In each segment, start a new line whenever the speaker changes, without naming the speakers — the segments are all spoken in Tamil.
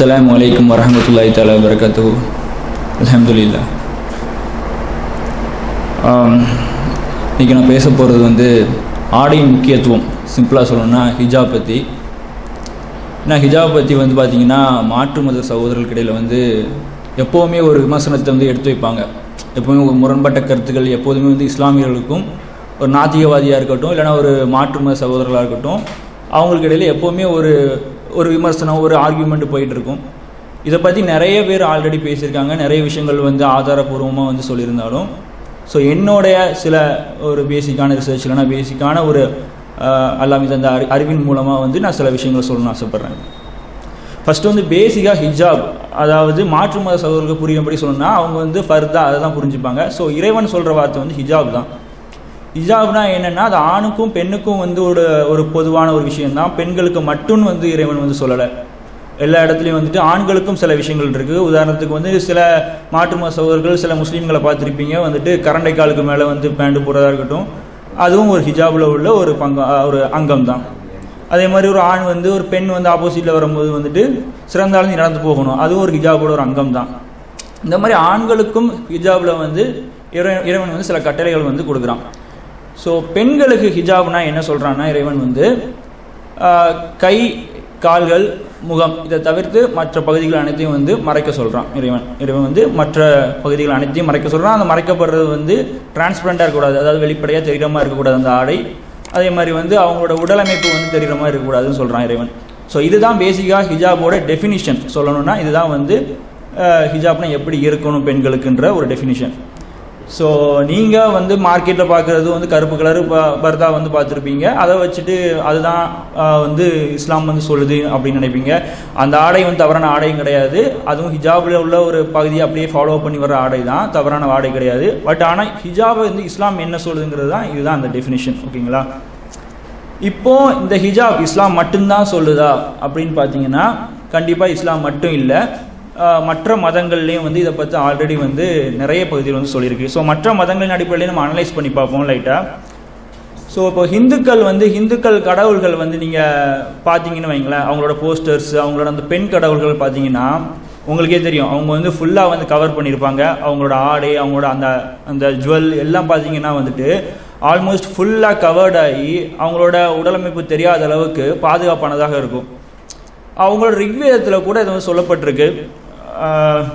அஸ்ஸலாமு அலைக்கும் வரஹமத்துல்லாஹி தஆலா வரகாத்துஹு அல்ஹம்துலில்லா ஆம், இன்னைக்கு நான் பேச போகிறது வந்து ஆடையின் முக்கியத்துவம் சிம்பிளாக சொல்லணும்னா ஹிஜாப் பற்றி ஏன்னா ஹிஜாப் பற்றி வந்து பார்த்திங்கன்னா மாற்று மத சகோதரர்களுக்கு இடையில் வந்து எப்போவுமே ஒரு விமர்சனத்தை வந்து எடுத்து வைப்பாங்க எப்போவுமே ஒரு முரண்பட்ட கருத்துக்கள் எப்போதுமே வந்து இஸ்லாமியர்களுக்கும் ஒரு நாத்திகவாதியாக இருக்கட்டும் இல்லைனா ஒரு மாற்று மத சகோதரர்களாக இருக்கட்டும் அவங்களுக்கு இடையில எப்போவுமே ஒரு ஒரு விமர்சனம் ஒரு ஆர்கியூமெண்ட் போயிட்டு இருக்கும் இதை பற்றி நிறைய பேர் ஆல்ரெடி பேசியிருக்காங்க நிறைய விஷயங்கள் வந்து ஆதாரபூர்வமாக வந்து சொல்லியிருந்தாலும் ஸோ என்னுடைய சில ஒரு பேசிக்கான ரிசர்ச் இல்லைனா பேசிக்கான ஒரு அல்லாமி தந்த அறி அறிவின் மூலமாக வந்து நான் சில விஷயங்களை சொல்லணும்னு ஆசைப்பட்றேன் ஃபஸ்ட்டு வந்து பேசிக்காக ஹிஜாப் அதாவது மாற்று மத சகோதரர்களுக்கு புரியும்படி சொல்லணும்னா அவங்க வந்து ஃபர்தா அதை தான் புரிஞ்சுப்பாங்க ஸோ இறைவன் சொல்கிற வார்த்தை வந்து ஹிஜாப் தான் ஹிஜாப்னா என்னென்னா அது ஆணுக்கும் பெண்ணுக்கும் வந்து ஒரு ஒரு பொதுவான ஒரு விஷயம்தான் பெண்களுக்கு மட்டும் வந்து இறைவன் வந்து சொல்லலை எல்லா இடத்துலையும் வந்துட்டு ஆண்களுக்கும் சில விஷயங்கள் இருக்குது உதாரணத்துக்கு வந்து சில மாற்று மத சகோதரர்கள் சில முஸ்லீம்களை பார்த்துருப்பீங்க வந்துட்டு கரண்டை காலுக்கு மேலே வந்து பேண்ட் போடுறதா இருக்கட்டும் அதுவும் ஒரு ஹிஜாபில் உள்ள ஒரு பங்கு ஒரு அங்கம் தான் அதே மாதிரி ஒரு ஆண் வந்து ஒரு பெண் வந்து ஆப்போசிட்டில் வரும்போது வந்துட்டு சிறந்தாலும் நீ நடந்து போகணும் அதுவும் ஒரு ஹிஜாபோட ஒரு அங்கம் தான் இந்த மாதிரி ஆண்களுக்கும் ஹிஜாபில் வந்து இறைவன் இறைவன் வந்து சில கட்டளைகள் வந்து கொடுக்குறான் ஸோ பெண்களுக்கு ஹிஜாப்னா என்ன சொல்கிறான்னா இறைவன் வந்து ஆஹ், கை கால்கள் முகம் இதை தவிர்த்து மற்ற பகுதிகள் அனைத்தையும் வந்து மறைக்க சொல்கிறான் இறைவன் இறைவன் வந்து மற்ற பகுதிகள் அனைத்தையும் மறைக்க சொல்கிறான் அந்த மறைக்கப்படுறது வந்து டிரான்ஸ்பரண்டாக இருக்கக்கூடாது அதாவது வெளிப்படையாக தெரிகிற மாதிரி இருக்கக்கூடாது அந்த ஆடை அதே மாதிரி வந்து அவங்களோட உடலமைப்பு வந்து தெரிகிற மாதிரி இருக்கக்கூடாதுன்னு சொல்கிறான் இறைவன் ஸோ இதுதான் பேசிக்காக ஹிஜாபோட டெஃபினிஷன் சொல்லணும்னா இதுதான் வந்து ஆஹ், ஹிஜாப்னா எப்படி இருக்கணும் பெண்களுக்குன்ற ஒரு டெஃபினிஷன் ஸோ நீங்கள் வந்து மார்க்கெட்டில் பார்க்குறது வந்து கருப்பு கலரு ப பர்தா வந்து பார்த்துருப்பீங்க அதை வச்சுட்டு அதுதான் ஆஹ், வந்து இஸ்லாம் வந்து சொல்லுது அப்படின்னு நினைப்பீங்க அந்த ஆடை வந்து தவறான ஆடையும் கிடையாது அதுவும் ஹிஜாபில் உள்ள ஒரு பகுதியை அப்படியே ஃபாலோ பண்ணி வர ஆடை தான் தவறான ஆடை கிடையாது பட் ஆனால் ஹிஜாபை வந்து இஸ்லாம் என்ன சொல்லுதுங்கிறது தான் இதுதான் அந்த டெஃபினிஷன் ஓகேங்களா இப்போ இந்த ஹிஜாப் இஸ்லாம் மட்டும்தான் சொல்லுதா அப்படின்னு பார்த்தீங்கன்னா கண்டிப்பாக இஸ்லாம் மட்டும் இல்லை ஆஹ் மற்ற மதங்கள்லேயும் வந்து இதை பற்றி ஆல்ரெடி வந்து நிறைய பகுதியில் வந்து சொல்லியிருக்கு ஸோ மற்ற மதங்களின் அடிப்படையில் நம்ம அனலைஸ் பண்ணி பார்ப்போம் லைட்டாக ஸோ இப்போ ஹிந்துக்கள் வந்து ஹிந்துக்கள் கடவுள்கள் வந்து நீங்கள் பார்த்தீங்கன்னு வைங்களேன் அவங்களோட போஸ்டர்ஸ் அவங்களோட அந்த பெண் கடவுள்கள் பார்த்தீங்கன்னா உங்களுக்கே தெரியும் அவங்க வந்து ஃபுல்லாக வந்து கவர் பண்ணியிருப்பாங்க அவங்களோட ஆடை அவங்களோட அந்த அந்த ஜுவல் எல்லாம் பார்த்தீங்கன்னா வந்துட்டு ஆல்மோஸ்ட் ஃபுல்லாக கவர்ட் ஆகி அவங்களோட உடலமைப்பு தெரியாத அளவுக்கு பாதுகாப்பானதாக இருக்கும் அவங்களோட ரிக்வேதத்தில் கூட இது வந்து சொல்லப்பட்டிருக்கு ஆஹ்,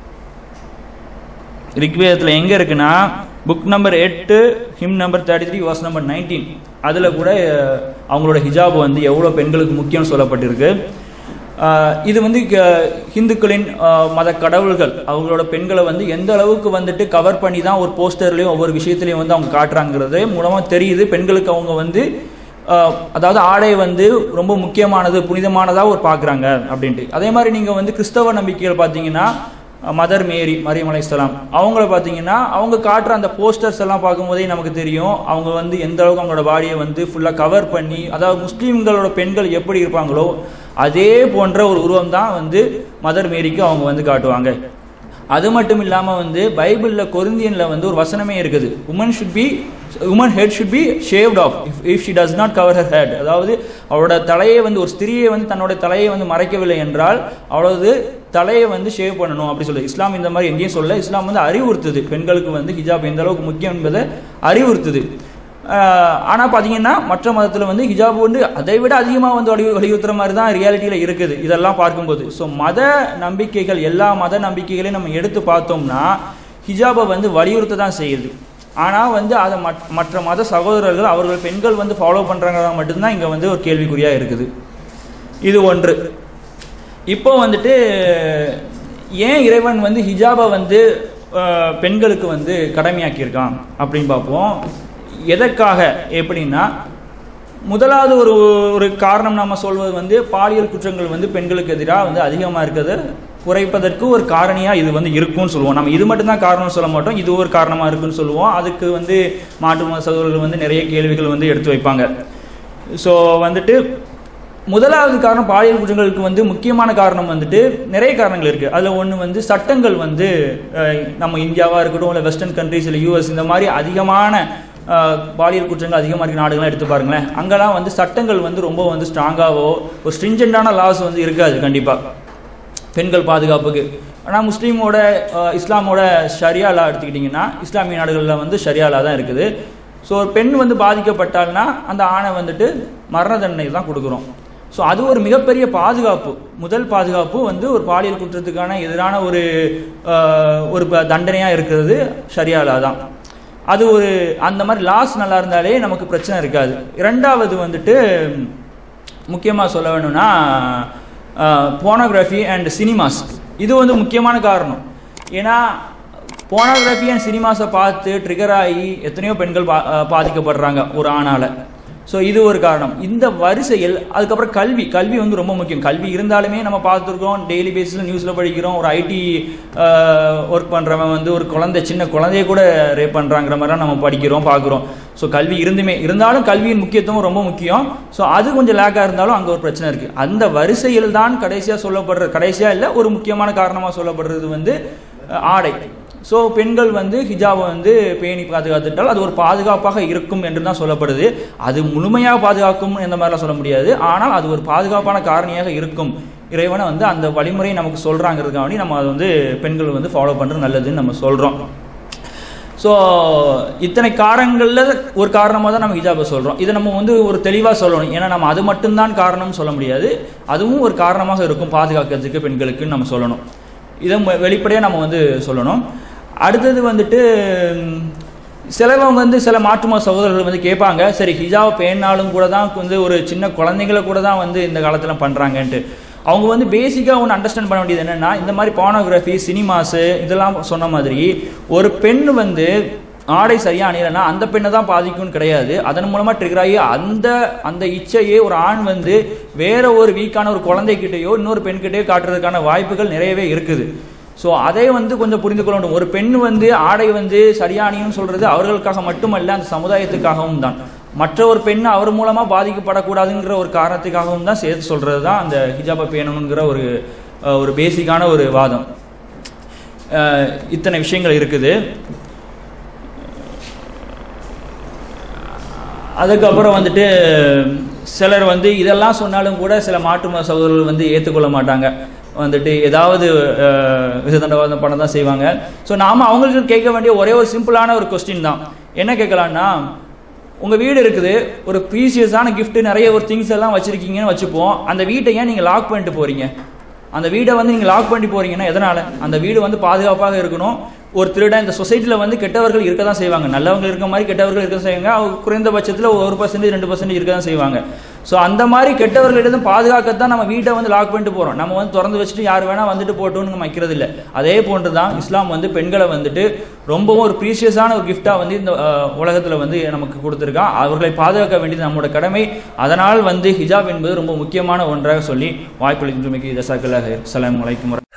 ரிக்வேதத்தில் எங்கே இருக்குன்னா புக் நம்பர் எட்டு hymn number thirty three verse number nineteen அதில் கூட அஹ், அவங்களோட ஹிஜாப் வந்து எவ்வளோ பெண்களுக்கு முக்கியம் சொல்லப்பட்டிருக்கு ஆஹ், இது வந்து க- ஹிந்துக்களின் ஆஹ், மத கடவுள்கள் அவங்களோட பெண்களை வந்து எந்த அளவுக்கு வந்துட்டு கவர் பண்ணி தான் ஒரு போஸ்டர்லையும் ஒவ்வொரு விஷயத்துலையும் வந்து அவங்க காட்டுறாங்கிறது மூலமாக தெரியுது பெண்களுக்கு அவங்க வந்து ஆஹ், அதாவது ஆடை வந்து ரொம்ப முக்கியமானது புனிதமானதாக ஒரு பார்க்குறாங்க அப்படின்ட்டு அதே மாதிரி நீங்கள் வந்து கிறிஸ்தவ நம்பிக்கைகள் பார்த்தீங்கன்னா மதர் மேரி மரியம் அலைஹிஸ்ஸலாம் அவங்கள பார்த்தீங்கன்னா அவங்க காட்டுற அந்த போஸ்டர்ஸ் எல்லாம் பார்க்கும்போதே நமக்கு தெரியும் அவங்க வந்து எந்த அளவுக்கு அவங்களோட பாடியை வந்து ஃபுல்லாக கவர் பண்ணி அதாவது முஸ்லீம்களோட பெண்கள் எப்படி இருப்பாங்களோ அதே போன்ற ஒரு உருவம் தான் வந்து மதர் மேரிக்கு அவங்க வந்து காட்டுவாங்க அது மட்டும் இல்லாமல் வந்து பைபிளில் கொரிந்தியனில் வந்து ஒரு வசனமே இருக்குது woman should be woman head should be shaved off if if she does not cover her head அதாவது அவளோட தலையை வந்து ஒரு ஸ்திரியை வந்து தன்னோட தலையை வந்து மறைக்கவில்லை என்றால் அவளது தலையை வந்து ஷேவ் பண்ணணும் அப்படி சொல்லுது இஸ்லாம் இந்த மாதிரி எங்கேயும் சொல்ல இஸ்லாம் வந்து அறிவுறுத்துது பெண்களுக்கு வந்து ஹிஜாப் எந்த அளவுக்கு முக்கியம் என்பதை அறிவுறுத்துது ஆனால் பார்த்தீங்கன்னா மற்ற மதத்தில் வந்து ஹிஜாப் வந்து அதை விட அதிகமாக வந்து வலி வலியுறுத்துற மாதிரி தான் ரியாலிட்டியில் இருக்குது இதெல்லாம் பார்க்கும்போது ஸோ மத நம்பிக்கைகள் எல்லா மத நம்பிக்கைகளையும் நம்ம எடுத்து பார்த்தோம்னா ஹிஜாபை வந்து வலியுறுத்த தான் செய்யுது ஆனால் வந்து அதை மற்- மற்ற மத சகோதரர்கள் அவர்கள் பெண்கள் வந்து ஃபாலோ பண்ணுறாங்க மட்டும்தான் இங்கே வந்து ஒரு கேள்விக்குறியாக இருக்குது இது ஒன்று இப்போ வந்துட்டு ஏன் இறைவன் வந்து ஹிஜாபை வந்து அஹ், பெண்களுக்கு வந்து கடமையாக்கியிருக்கான் அப்படின்னு பார்ப்போம் எதற்காக எப்படின்னா முதலாவது ஒரு ஒரு காரணம் நம்ம சொல்வது வந்து பாலியல் குற்றங்கள் வந்து பெண்களுக்கு எதிராக வந்து அதிகமாக இருக்கிறத குறைப்பதற்கு ஒரு காரணியாக இது வந்து இருக்கும்னு சொல்லுவோம் நம்ம இது மட்டும்தான் காரணம் சொல்ல மாட்டோம் இது ஒரு காரணமாக இருக்குன்னு சொல்லுவோம் அதுக்கு வந்து மாற்று மத சகோதரர்கள் வந்து நிறைய கேள்விகள் வந்து எடுத்து வைப்பாங்க ஸோ வந்துட்டு முதலாவது காரணம் பாலியல் குற்றங்களுக்கு வந்து முக்கியமான காரணம் வந்துட்டு நிறைய காரணங்கள் இருக்குது அதில் ஒன்று வந்து சட்டங்கள் வந்து அஹ், நம்ம இந்தியாவாக இருக்கட்டும் இல்லை வெஸ்டர்ன் கண்ட்ரீஸ் இல்லை யூஎஸ் இந்த மாதிரி அதிகமான அஹ், பாலியல் குற்றங்கள் அதிகமாக இருக்க நாடுகள்லாம் எடுத்து பாருங்களேன் அங்கெல்லாம் வந்து சட்டங்கள் வந்து ரொம்ப வந்து ஸ்ட்ராங்காவோ ஒரு ஸ்ட்ரிஞ்சண்டான லாஸ் வந்து இருக்காது கண்டிப்பாக பெண்கள் பாதுகாப்புக்கு ஆனால் முஸ்லீமோட அஹ், இஸ்லாமோட ஷரியாலா எடுத்துக்கிட்டிங்கன்னா இஸ்லாமிய நாடுகளில் வந்து ஷரியாலா தான் இருக்குது ஸோ ஒரு பெண் வந்து பாதிக்கப்பட்டால்னா அந்த ஆணை வந்துட்டு மரண தண்டனை தான் கொடுக்குறோம் ஸோ அது ஒரு மிகப்பெரிய பாதுகாப்பு முதல் பாதுகாப்பு வந்து ஒரு பாலியல் குற்றத்துக்கான எதிரான ஒரு அஹ், ஒரு ப- தண்டனையாக இருக்கிறது ஷரியாலா தான் அது ஒரு அந்த மாதிரி லாஸ் நல்லா இருந்தாலே நமக்கு பிரச்சனை இருக்காது இரண்டாவது வந்துட்டு முக்கியமாக சொல்ல வேணும்னா போனோகிராஃபி அண்ட் சினிமாஸ் இது வந்து முக்கியமான காரணம் ஏன்னா போனோகிராஃபி அண்ட் சினிமாஸை பார்த்து ட்ரிகர் ஆகி எத்தனையோ பெண்கள் பா அஹ் பாதிக்கப்படுறாங்க ஒரு ஆணால் ஸோ இது ஒரு காரணம் இந்த வரிசையில் அதுக்கப்புறம் கல்வி கல்வி வந்து ரொம்ப முக்கியம் கல்வி இருந்தாலுமே நம்ம பார்த்துருக்கோம் டெய்லி பேஸில் நியூஸில் படிக்கிறோம் ஒரு ஐடி ஒர்க் பண்ணுறவன் வந்து ஒரு குழந்தை சின்ன குழந்தைய கூட ரேப் பண்ணுறாங்கிற மாதிரிலாம் நம்ம படிக்கிறோம் பார்க்குறோம் ஸோ கல்வி இருந்துமே இருந்தாலும் கல்வியின் முக்கியத்துவம் ரொம்ப முக்கியம் ஸோ அது கொஞ்சம் லேக்காக இருந்தாலும் அங்கே ஒரு பிரச்சனை இருக்குது அந்த வரிசையில் தான் கடைசியாக சொல்லப்படுற கடைசியாக இல்லை ஒரு முக்கியமான காரணமாக சொல்லப்படுறது வந்து அஹ், ஆடை ஸோ பெண்கள் வந்து ஹிஜாபை வந்து பேணி பாதுகாத்துட்டால் அது ஒரு பாதுகாப்பாக இருக்கும் என்று தான் சொல்லப்படுது அது முழுமையாக பாதுகாக்கும் இந்த மாதிரிலாம் சொல்ல முடியாது ஆனால் அது ஒரு பாதுகாப்பான காரணியாக இருக்கும் இறைவனை வந்து அந்த வழிமுறையை நமக்கு சொல்கிறாங்கிறதுக்காண்டி நம்ம அதை வந்து பெண்கள் வந்து ஃபாலோ பண்ணுறது நல்லதுன்னு நம்ம சொல்கிறோம் ஸோ இத்தனை காரணங்களில் ஒரு காரணமாக தான் நம்ம ஹிஜாபை சொல்கிறோம் இதை நம்ம வந்து ஒரு தெளிவாக சொல்லணும் ஏன்னா நம்ம அது மட்டும்தான் காரணம்னு சொல்ல முடியாது அதுவும் ஒரு காரணமாக இருக்கும் பாதுகாக்கிறதுக்கு பெண்களுக்குன்னு நம்ம சொல்லணும் இதை வெளிப்படையாக நம்ம வந்து சொல்லணும் அடுத்தது வந்துட்டு ம், சிலவங்க வந்து சில மாற்றுமத சகோதரர்கள் வந்து கேட்பாங்க சரி ஹிஜாப் பேனாலும் கூட தான் வந்து ஒரு சின்ன குழந்தைங்களை கூட தான் வந்து இந்த காலத்தில் பண்ணுறாங்கன்ட்டு அவங்க வந்து பேசிக்காக ஒன்று அண்டர்ஸ்டாண்ட் பண்ண வேண்டியது என்னென்னா இந்த மாதிரி பானோகிராஃபி சினிமாஸு இதெல்லாம் சொன்ன மாதிரி ஒரு பெண் வந்து ஆடை சரியா அணியலைன்னா அந்த பெண்ணை தான் பாதிக்கும்னு கிடையாது அதன் மூலமாக ட்ரிகர் ஆகி அந்த அந்த இச்சையே ஒரு ஆண் வந்து வேற ஒரு வீக்கான ஒரு குழந்தைகிட்டயோ இன்னொரு பெண்கிட்டயோ காட்டுறதுக்கான வாய்ப்புகள் நிறையவே இருக்குது ஸோ அதை வந்து கொஞ்சம் புரிந்து கொள்ள வேண்டும் ஒரு பெண் வந்து ஆடை வந்து சரியானியும் சொல்றது அவர்களுக்காக மட்டுமல்ல அந்த சமுதாயத்துக்காகவும் தான் மற்ற ஒரு பெண் அவர் மூலமா பாதிக்கப்படக்கூடாதுங்கிற ஒரு காரணத்துக்காகவும் தான் சேர்த்து சொல்றது தான் அந்த ஹிஜாபை பேணணுங்கிற ஒரு அஹ், ஒரு பேசிக்கான ஒரு வாதம் அஹ், இத்தனை விஷயங்கள் இருக்குது அதுக்கப்புறம் வந்துட்டு சிலர் வந்து இதெல்லாம் சொன்னாலும் கூட சில மாற்று மத சகோதரர்கள் வந்து ஏற்றுக்கொள்ள மாட்டாங்க வந்துட்டு ஏதாவது அஹ், விசதண்டவாதம் பண்ண தான் செய்வாங்க ஸோ நாம அவங்களுக்கு கேட்க வேண்டிய ஒரே ஒரு சிம்பிளான ஒரு கொஸ்டின் தான் என்ன கேட்கலான்னா உங்க வீடு இருக்குது ஒரு ப்ரீசியஸான gift நிறைய ஒரு திங்ஸ் எல்லாம் வச்சிருக்கீங்கன்னு வச்சுப்போம் அந்த வீட்டை ஏன் நீங்க லாக் பண்ணிட்டு போறீங்க அந்த வீடை வந்து நீங்க லாக் பண்ணிட்டு போறீங்கன்னா எதனால அந்த வீடு வந்து பாதுகாப்பாக இருக்கணும் ஒரு திருடன் இந்த சொசைட்டியில் வந்து கெட்டவர்கள் இருக்க தான் செய்வாங்க நல்லவங்க இருக்க மாதிரி கெட்டவர்கள் இருக்க செய்வாங்க அவங்க குறைந்தபட்சத்தில் ஒரு பர்சன்டேஜ் ரெண்டு பர்சன்டேஜ் இருக்க தான் செய்வாங்க ஸோ அந்த மாதிரி கெட்டவர்களிடம் பாதுகாக்கத்தான் நம்ம வீட்டை வந்து லாக் பண்ணிட்டு போகிறோம் நம்ம வந்து திறந்து வச்சுட்டு யார் வேணால் வந்துட்டு போட்டோம்னு நம்ம வைக்கிறது இல்லை அதே போன்று தான் இஸ்லாம் வந்து பெண்களை வந்துட்டு ரொம்பவும் ஒரு ப்ரீஷியஸான ஒரு கிஃப்டாக வந்து இந்த உலகத்தில் வந்து நமக்கு கொடுத்துருக்கான் அவர்களை பாதுகாக்க வேண்டியது நம்மளோட கடமை அதனால் வந்து ஹிஜாப் என்பது ரொம்ப முக்கியமான ஒன்றாக சொல்லி வாய்ப்பளிக்கின்றமைக்கு ஜசாக்கல்லாஹ் அஸ்ஸலாமு அலைக்கும் வரஹ்மத்துல்லாஹி